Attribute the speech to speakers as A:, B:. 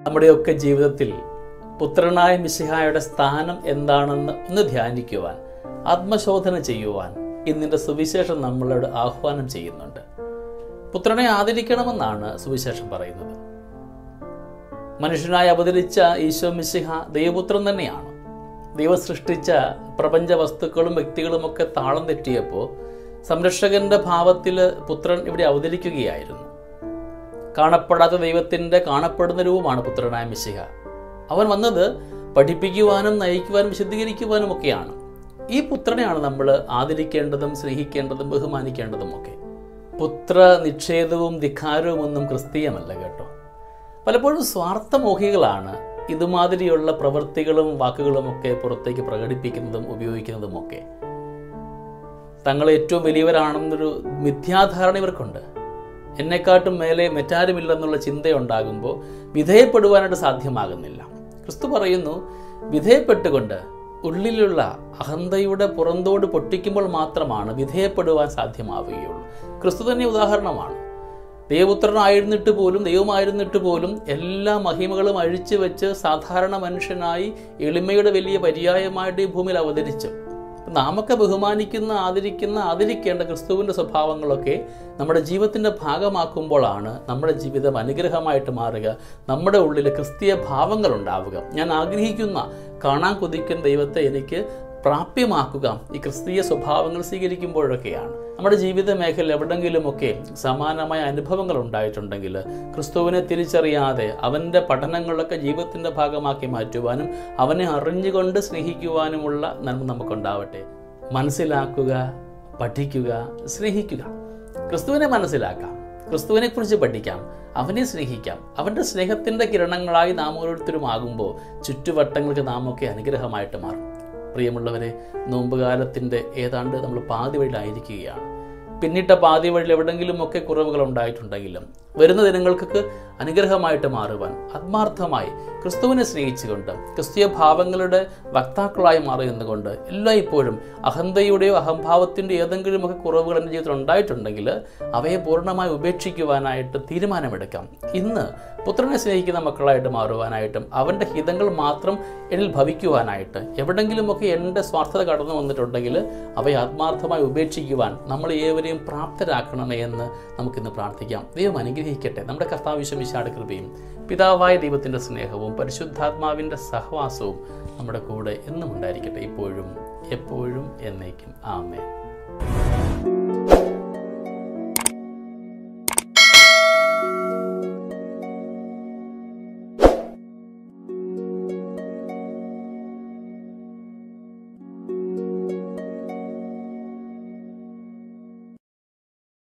A: നമ്മുടെയൊക്കെ ജീവിതത്തിൽ പുത്രനായ മിശിഹായുടെ സ്ഥാനം എന്താണെന്ന് ഒന്ന് ധ്യാനിക്കുവാൻ ആത്മശോധന ചെയ്യുവാൻ ഇന്നിൻ്റെ സുവിശേഷം നമ്മളോട് ആഹ്വാനം ചെയ്യുന്നുണ്ട് പുത്രനെ ആദരിക്കണമെന്നാണ് സുവിശേഷം പറയുന്നത് മനുഷ്യനായി അവതരിച്ച ഈശോ മിശിഹ ദൈവപുത്രൻ തന്നെയാണ് ദൈവം സൃഷ്ടിച്ച പ്രപഞ്ച വസ്തുക്കളും വ്യക്തികളുമൊക്കെ താളം തെറ്റിയപ്പോൾ സംരക്ഷകന്റെ ഭാവത്തിൽ പുത്രൻ ഇവിടെ അവതരിക്കുകയായിരുന്നു കാണപ്പെടാത്ത ദൈവത്തിൻ്റെ കാണപ്പെടുന്ന രൂപമാണ് പുത്രനായ മിശിഹ അവൻ വന്നത് പഠിപ്പിക്കുവാനും നയിക്കുവാനും വിശദീകരിക്കുവാനും ഒക്കെയാണ് ഈ പുത്രനെയാണ് നമ്മൾ ആദരിക്കേണ്ടതും സ്നേഹിക്കേണ്ടതും ബഹുമാനിക്കേണ്ടതും ഒക്കെ പുത്ര നിക്ഷേപവും ധിക്കാരവും ഒന്നും ക്രിസ്തീയമല്ല കേട്ടോ പലപ്പോഴും സ്വാർത്ഥമോഹികളാണ് ഇതുമാതിരിയുള്ള പ്രവൃത്തികളും വാക്കുകളുമൊക്കെ പുറത്തേക്ക് പ്രകടിപ്പിക്കുന്നതും ഉപയോഗിക്കുന്നതുമൊക്കെ തങ്ങൾ ഏറ്റവും വലിയവരാണെന്നൊരു മിഥ്യാധാരണ ഇവർക്കുണ്ട് എന്നെക്കാട്ടും മേലെ മറ്റാരുമില്ലെന്നുള്ള ചിന്തയുണ്ടാകുമ്പോൾ വിധേയപ്പെടുവാനായിട്ട് സാധ്യമാകുന്നില്ല ക്രിസ്തു പറയുന്നു വിധേയപ്പെട്ടുകൊണ്ട് ഉള്ളിലുള്ള അഹന്തയുടെ പുറന്തോട് പൊട്ടിക്കുമ്പോൾ മാത്രമാണ് വിധേയപ്പെടുവാൻ സാധ്യമാവുകയുള്ളൂ ക്രിസ്തു തന്നെ ഉദാഹരണമാണ് ദൈവപുത്രനായിരുന്നിട്ട് പോലും ദൈവമായിരുന്നിട്ട് പോലും എല്ലാ മഹിമകളും അഴിച്ചു വെച്ച് സാധാരണ മനുഷ്യനായി എളിമയുടെ വലിയ പര്യായമായിട്ട് ഈ ഭൂമിയിൽ അവതരിച്ചു നാമൊക്കെ ബഹുമാനിക്കുന്ന ആദരിക്കുന്ന ആദരിക്കേണ്ട ക്രിസ്തുവിൻ്റെ സ്വഭാവങ്ങളൊക്കെ നമ്മുടെ ജീവിതത്തിൻ്റെ ഭാഗമാക്കുമ്പോഴാണ് നമ്മുടെ ജീവിതം അനുഗ്രഹമായിട്ട് മാറുക നമ്മുടെ ഉള്ളിൽ ക്രിസ്തീയ ഭാവങ്ങൾ ഉണ്ടാവുക ഞാൻ ആഗ്രഹിക്കുന്ന കാണാൻ കൊതിക്കുന്ന ദൈവത്തെ എനിക്ക് പ്രാപ്യമാക്കുക ഈ ക്രിസ്തീയ സ്വഭാവങ്ങൾ സ്വീകരിക്കുമ്പോഴൊക്കെയാണ് നമ്മുടെ ജീവിത മേഖല എവിടെങ്കിലുമൊക്കെ സമാനമായ അനുഭവങ്ങൾ ഉണ്ടായിട്ടുണ്ടെങ്കിൽ ക്രിസ്തുവിനെ തിരിച്ചറിയാതെ അവൻ്റെ പഠനങ്ങളൊക്കെ ജീവിതത്തിൻ്റെ ഭാഗമാക്കി മാറ്റുവാനും അവനെ അറിഞ്ഞുകൊണ്ട് സ്നേഹിക്കുവാനുമുള്ള നന്മ നമുക്കുണ്ടാവട്ടെ മനസ്സിലാക്കുക പഠിക്കുക സ്നേഹിക്കുക ക്രിസ്തുവിനെ മനസ്സിലാക്കാം ക്രിസ്തുവിനെ കുറിച്ച് പഠിക്കാം അവനെ സ്നേഹിക്കാം അവൻ്റെ സ്നേഹത്തിൻ്റെ കിരണങ്ങളായി നാം ഓരോരുത്തരും ആകുമ്പോൾ ചുറ്റുവട്ടങ്ങൾക്ക് നാം ഒക്കെ അനുഗ്രഹമായിട്ട് മാറും പ്രിയമുള്ളവരെ നോമ്പുകാലത്തിൻ്റെ ഏതാണ്ട് നമ്മൾ പാതി വഴിയിലായിരിക്കുകയാണ് പിന്നിട്ട പാതി വഴിയിൽ എവിടെങ്കിലുമൊക്കെ കുറവുകൾ ഉണ്ടായിട്ടുണ്ടെങ്കിലും വരുന്ന ദിനങ്ങൾക്കൊക്കെ അനുഗ്രഹമായിട്ട് മാറുവാൻ ആത്മാർത്ഥമായി ക്രിസ്തുവിനെ സ്നേഹിച്ചുകൊണ്ട് ക്രിസ്തീയ ഭാവങ്ങളുടെ വക്താക്കളായി മാറിയുന്നുകൊണ്ട് എല്ലായ്പ്പോഴും അഹന്തയുടെയോ അഹംഭാവത്തിൻ്റെ ഏതെങ്കിലുമൊക്കെ കുറവുകൾ എൻ്റെ ജീവിതത്തിൽ ഉണ്ടായിട്ടുണ്ടെങ്കിൽ അവയെ പൂർണ്ണമായി ഉപേക്ഷിക്കുവാനായിട്ട് തീരുമാനമെടുക്കാം ഇന്ന് പുത്രനെ സ്നേഹിക്കുന്ന മക്കളായിട്ട് മാറുവാനായിട്ടും അവൻ്റെ ഹിതങ്ങൾ മാത്രം എന്നിൽ ഭവിക്കുവാനായിട്ട് എവിടെങ്കിലുമൊക്കെ എൻ്റെ സ്വാർത്ഥത കടന്നു വന്നിട്ടുണ്ടെങ്കിൽ അവയെ ആത്മാർത്ഥമായി ഉപേക്ഷിക്കുവാൻ നമ്മൾ ഏവരെയും പ്രാപ്തരാക്കണമേ എന്ന് നമുക്കിന്ന് പ്രാർത്ഥിക്കാം ദൈവം അനുഗ്രഹിക്കട്ടെ നമ്മുടെ കർത്താവിശ്വമിശാട് കൃപയും പിതാവായ ദൈവത്തിൻ്റെ സ്നേഹവും പരിശുദ്ധാത്മാവിൻ്റെ സഹവാസവും നമ്മുടെ കൂടെ എന്നും ഉണ്ടായിരിക്കട്ടെ ഇപ്പോഴും എപ്പോഴും എന്നേക്കും ആമേ